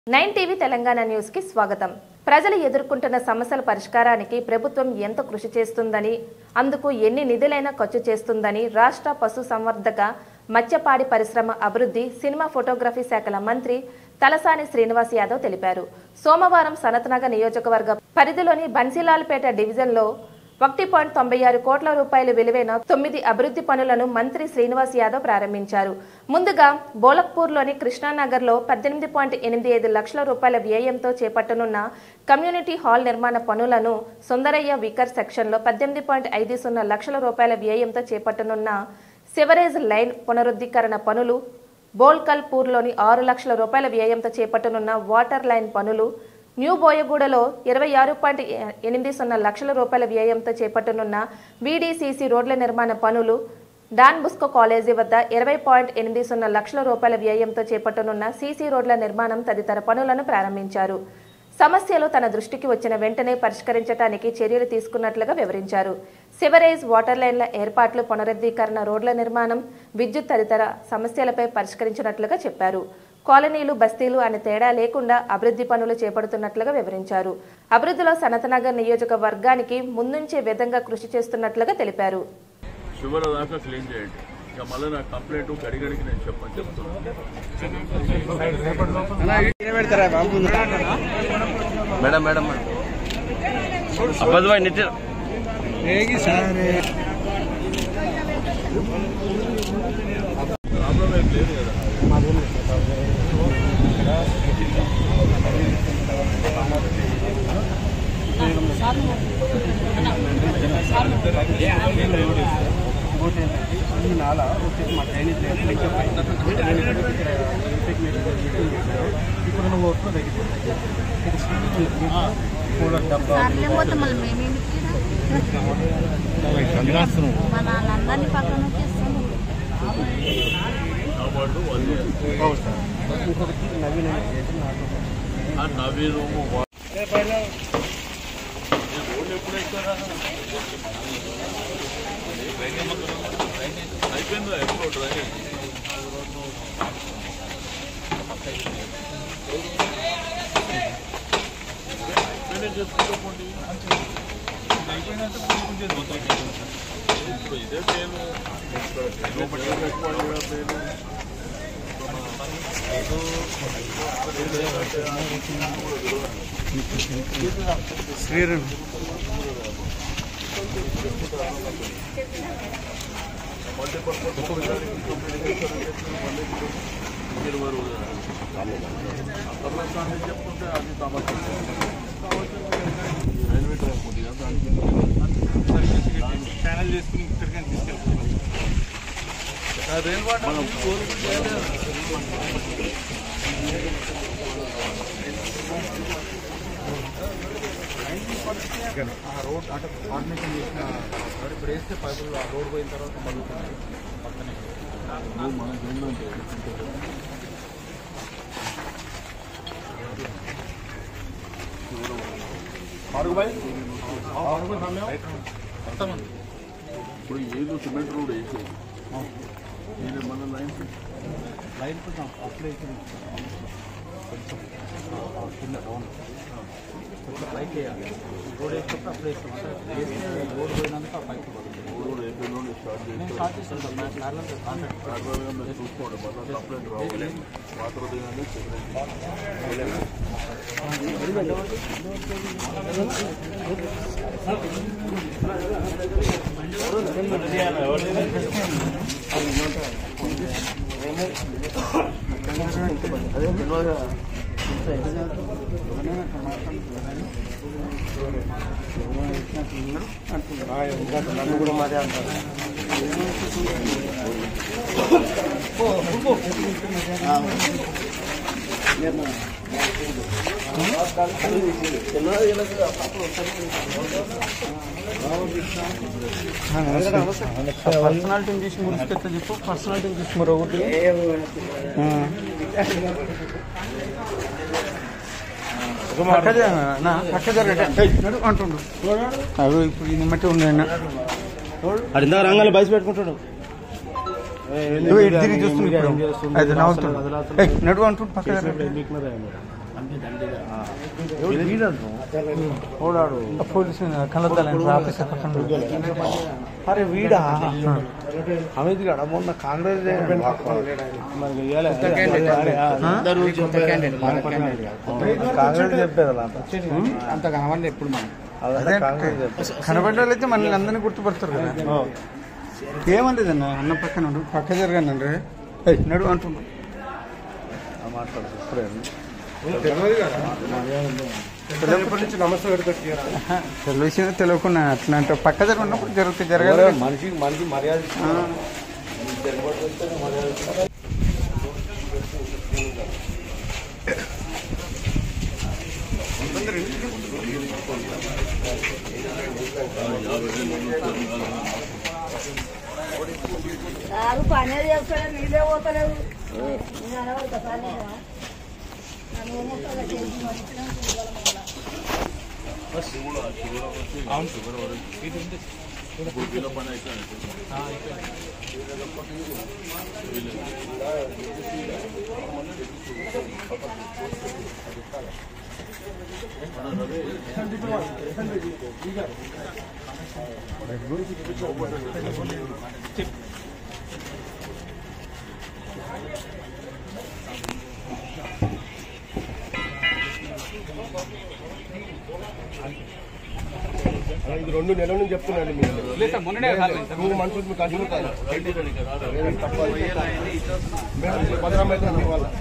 Nine TV Telangana news కి స్వాగతం ప్రజలు ఎదుర్కొంటున్న సమస్యల పరిష్కారానికి ప్రభుత్వం ఎంత కృషి చేస్తుందని అందుకు ఎన్ని నిధులైనా ఖర్చు చేస్తుందని రాష్ట్ర పశు సంవర్ధక మత్స్యపాడి పరిశ్రమ అభివృద్ధి సినిమా ఫోటోగ్రఫీ శాఖల మంత్రి తలసాని శ్రీనివాస్ యాదవ్ తెలిపారు సోమవారం సనత్నగర్ నియోజకవర్గ పరిధిలోని బన్సీలాల్పేట డివిజన్లో ఒకటి పాయింట్ తొంభై ఆరు కోట్ల రూపాయలు విలువైన తొమ్మిది అభివృద్ధి పనులను మంత్రి శ్రీనివాస్ యాదవ్ ప్రారంభించారు ముందుగా బోలక్పూర్లోని కృష్ణానగర్లో పద్దెనిమిది పాయింట్ ఎనిమిది ఐదు లక్షల రూపాయల వ్యయంతో చేపట్టనున్న కమ్యూనిటీ హాల్ నిర్మాణ పనులను సుందరయ్య వికర్ సెక్షన్లో పద్దెనిమిది పాయింట్ ఐదు సున్నా లక్షల రూపాయల వ్యయంతో చేపట్టనున్న సివరేజ్ లైన్ పునరుద్ధీకరణ పనులు బోల్కల్పూర్లోని ఆరు లక్షల రూపాయల వ్యయంతో చేపట్టనున్న వాటర్ లైన్ పనులు న్యూ బోయగూడలో ఇరవై ఆరు పాయింట్ ఎనిమిది సున్నా లక్షల రూపాయల వ్యయంతో చేపట్టనున్న వీడీసీసీ రోడ్ల నిర్మాణ పనులు డాన్ బుస్కో కాలేజీ వద్ద ఇరవై పాయింట్ ఎనిమిది సున్నా లక్షల రూపాయల వ్యయంతో చేపట్టనున్న సీసీ రోడ్ల నిర్మాణం తదితర పనులను ప్రారంభించారు సమస్యలు తన దృష్టికి వచ్చిన వెంటనే పరిష్కరించడానికి చర్యలు తీసుకున్నట్లుగా వివరించారు సివరేజ్ వాటర్ లైన్ల ఏర్పాట్లు పునరుద్ధీకరణ రోడ్ల నిర్మాణం విద్యుత్ తదితర సమస్యలపై పరిష్కరించినట్లుగా చెప్పారు కాలనీలు బస్తీలు అనే తేడా లేకుండా అభివృద్ధి పనులు చేపడుతున్నట్లుగా వివరించారు అభివృద్ధిలో సనతనగర్ నియోజకవర్గానికి ముందుంచే విధంగా కృషి చేస్తున్నట్లుగా తెలిపారు షుగర్ దాకా క్లీన్ చేయండి ఇక మళ్ళీ నా కంప్లైంట్ గడిగడికి నేను చెప్పని చెప్తున్నాను madam madam madam Abbas bhai నిత్య ప్రాబ్లం ఏం లేదు కదా సార్లే పోతే మళ్ళీ మేమేమి మన వాళ్ళందరినీ పక్కన వచ్చేస్తాము కాబట్టి వాళ్ళు ఆ నవీను వా- ఈ రోడ్లు ఎప్పుడు వేస్తారా అయిపోయిందా ఎప్పుడు డ్రైనేజ్ అయిపోయినా చేసుకోకపోండి ఇప్పుడు ఇదే పేరు లోపల పెట్టుకోవాలి కదా పేరు చెప్పుకుంటే అది తమకు రైల్వే ట్రాక్ ఉంది కదా దానికి ఛానల్ చేసుకుని ఇక్కడికి తీసుకెళ్తాం మనం ఆ రోడ్ అంటే ఫార్మేషన్ చేసిన రోడ్ ఇప్పుడు వేస్తే పైపులు ఆ రోడ్ పోయిన తర్వాత మరుగుతుంది పక్కనే మనకి ఏంటంటే ఇప్పుడు ఏదో సిమెంట్ రోడ్ వేసేది నేను మన లైన్ లైన్ కొంచెం అప్లై కొంచెం ఆ కింద డౌన్ కొంచెం పైకి వేయాలి రోడ్ వేసినప్పుడు అప్లై వేస్తాం అంటే వేస్తే రోడ్ పోయినందుకు ఆ పైకి పడుతుంది రోడ్ అయిపోయిన నుండి స్టార్ట్ నేను చేస్తే స్టార్ట్ చేస్తాను నా ప్యారల్ కాంట్రాక్ట్ యాక్చువల్గా మీరు చూసుకోండి మళ్ళీ కంప్లైంట్ రావాలి వాటర్ దిగానే సెపరేట్ నన్ను కూడా మాదే అంటారు పర్సనాలిటీని చూసి మురిసికెట్లా చెప్పు పర్సనాలిటీని చూసి మరో ఒకటి పక్క జరగట అంటుండు అవి ఇప్పుడు ఈ నిమ్మటి ఉండే అడిందా రంగాలు బయట పెట్టుకుంటాడు తిరిగి చూస్తుంది ఇప్పుడు అది నవ్వుతుంది ఏయ్, నడువు అంటుండు పక్క జరగట ఓడాడు పోలీసు కలద్దాలండి ఆఫీసర్ పక్కన అరే వీడా అమిత్ గడ మొన్న కాంగ్రెస్ మరి ఇయ్యాలే. కాంగ్రెస్ చెప్పేది అలా అంతా. అంత కనవండి ఎప్పుడు మనం అదంతా కాంగ్రెస్ చెప్పేది కనబడ్డ వాళ్ళైతే మనల్ని అందరినీ గుర్తుపడతారు కదా ఏమలేదు అన్న అన్న పక్కన ఉండు. పక్క జరగండి నడు అంటున్నాడు ఆ మాట్లాడు ఇప్పుడే తెలిసిన తెలియకుండా అట్లా అంటే పక్క జరుగుతున్నప్పుడు జరుగుతుంది జరగాలి మనిషికి మనిషి మర్యాద ఆ. సారు పనే చేస్తాడు నీళ్ళే పోతలేవు పని ఇది రెండు నెలల నుంచి చెప్తున్నాను మీరు మూడు మనుషులు మీకు కంటిన్యూ కాదు భద్రం అయితే మీ వల్ల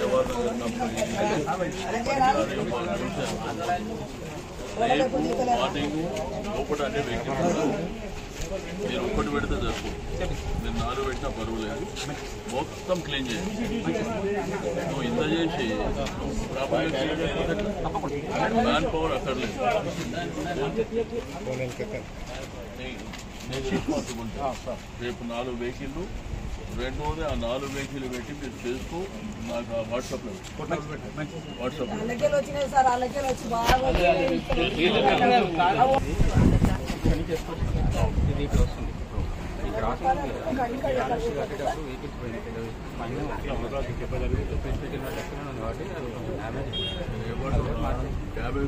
మార్నింగ్ లోపల అన్ని వెహికల్స్ మీరు ఒక్కటి పెడితే సరిపో మీరు నాలుగు పెట్టినా బరువు లేదు మొత్తం క్లీన్ చేయండి నువ్వు ఇంత చేసి మ్యాన్ పవర్ అక్కడ లేదు నీ- నీకు responsibility. రేపు నాలుగు వెహికల్లు రెండోది ఆ నాలుగు వెహికల్ పెట్టి మీరు చేసుకో నాకు ఆ వాట్సాప్లో వాట్సాప్లో అలాగే వచ్చినాయి సార్ అలాగే వచ్చి బాగా ఇది ఇక్కడ వస్తుంది ఇక్కడ రాసి కట్టేటప్పుడు వెహికల్స్ పోయినట్టు యాభై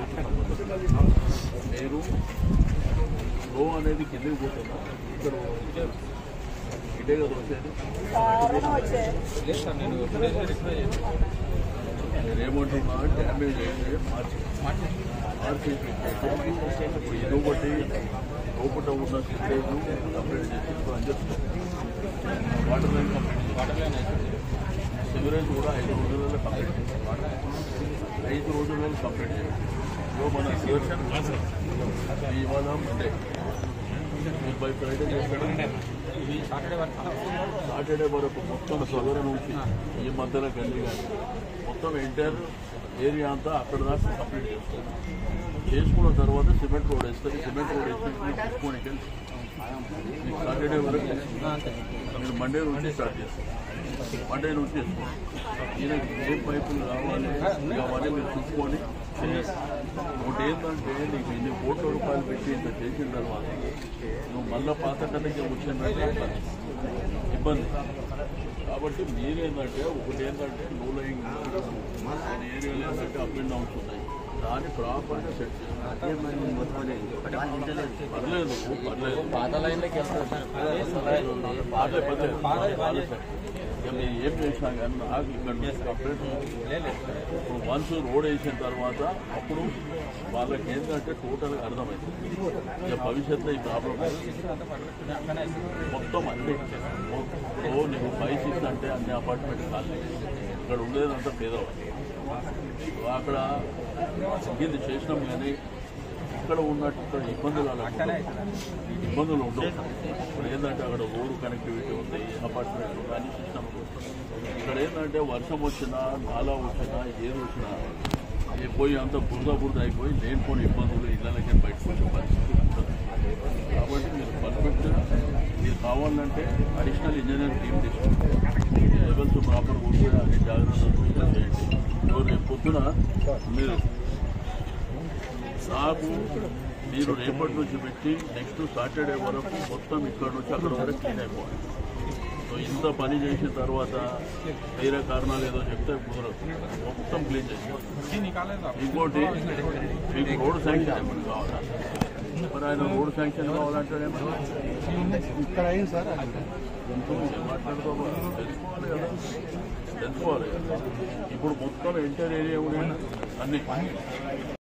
మీరు గో అనేది కిందకి పోతుందా ఇక్కడ ఇటే కదా వచ్చేది లేదు సార్ నేను నేనేమంటున్నా డ్యామేజ్ అయితే మార్చి మార్చి ఇప్పుడు ఇది ఒకటి లోపల ఉన్న స్టేజ్ కంప్లీట్ చేసి ఇప్పుడు అని చెప్తాను వాటర్ లైన్ కంప్లీట్ సిగరెట్ కూడా ఐదు రోజులలో కంప్లీట్ చేయాలి ఐదు రోజులలో కంప్లీట్ చేయాలి సో మన సెషన్ ఇవాళ మండే మీరు బై ఫ్రైడే చేస్తాడు సాటర్డే వరకు మొత్తం సదర నుంచి ఈ మధ్యలో గల్లీ కానీ మొత్తం ఎంటైర్ ఏరియా అంతా అక్కడ దాకా కంప్లీట్ చేస్తాం చేసుకున్న తర్వాత సిమెంట్ రోడ్ వేస్తుంది సిమెంట్ రోడ్ వేస్తే తీసుకొని వెళ్ళి మీకు సాటర్డే వరకు మీరు మండే నుంచి స్టార్ట్ చేస్తారు మండే నుంచి చేసుకోండి ఈయనకి ఏ పైపులు కావాలి అవన్నీ మీరు చూసుకొని చేయాలి. ఒకటి ఏంటంటే నీకు ఇన్ని కోట్ల రూపాయలు పెట్టి ఇంత చేసిన తర్వాత నువ్వు మళ్ళా పాత కన్నకి వచ్చిందంటే ఇబ్బంది కాబట్టి మీరేంటంటే ఒకటి ఏంటంటే లో లయింగ్ ఏరియాలో ఏంటంటే అప్ అండ్ డౌన్స్ ఉన్నాయి దాన్ని ప్రాపర్గా సెట్ చేయాలి పర్లేదు పర్లేదు పాత లైన్లోకి వెళ్తారు పాత పర్లేదు ఇక మీరు ఏం చేసినా కానీ నాకు ఇక్కడ నుంచి కంప్లీట్ ఇప్పుడు వన్స్ రోడ్ వేసిన తర్వాత అప్పుడు వాళ్ళకి ఏంటంటే టోటల్గా అర్థమవుతుంది ఇక భవిష్యత్తులో ఈ ప్రాబ్లం మొత్తం అన్ని ఇప్పుడు నీకు ఫైవ్ సిక్స్ అంటే అన్ని అపార్ట్మెంట్ ఖాళీ ఇక్కడ ఉండేదంతా పేదవాళ్ళు అక్కడ ఇది చేసినాం కానీ ఇక్కడ ఉన్నట్టు ఇక్కడ ఇబ్బందులు అలా ఉండవు. ఇబ్బందులు ఉండవు ఇప్పుడు ఏంటంటే అక్కడ రోడ్డు కనెక్టివిటీ ఉంది అపార్ట్మెంట్ కానీ సిస్టమ్ ఇక్కడ ఏంటంటే వర్షం వచ్చినా నాలా వచ్చినా ఏది వచ్చినా ఏ పోయి అంత బురద బురద అయిపోయి లేనిపోని ఇబ్బందులు ఇళ్ళకే బయటకు వచ్చే పరిస్థితి ఉంటుంది కాబట్టి మీరు పర్ఫెక్ట్ మీరు కావాలంటే అడిషనల్ ఇంజనీర్ టీమ్ తీసుకోండి లెవెల్స్ ప్రాపర్ ఉంటే అన్ని జాగ్రత్తలు తీసుకొని చేయండి ఎవరు రేపు పొద్దున మీరు నాకు మీరు రేపటి నుంచి పెట్టి నెక్స్ట్ సాటర్డే వరకు మొత్తం ఇక్కడ నుంచి అక్కడ వరకు క్లీన్ అయిపోవాలి సో ఇంత పని చేసిన తర్వాత వేరే కారణాలు ఏదో చెప్తే కుదరదు మొత్తం క్లీన్ చేసి ఇంకోటి మీకు రోడ్ శాంక్షన్ ఏమైనా కావాలా మరి ఆయన రోడ్ శాంక్షన్ కావాలంటే ఇక్కడ అయింది సార్ మాట్లాడుకోవాలి తెలుసుకోవాలి కదా తెలుసుకోవాలి కదా ఇప్పుడు మొత్తం ఎంటర్ ఏరియా కూడా అన్ని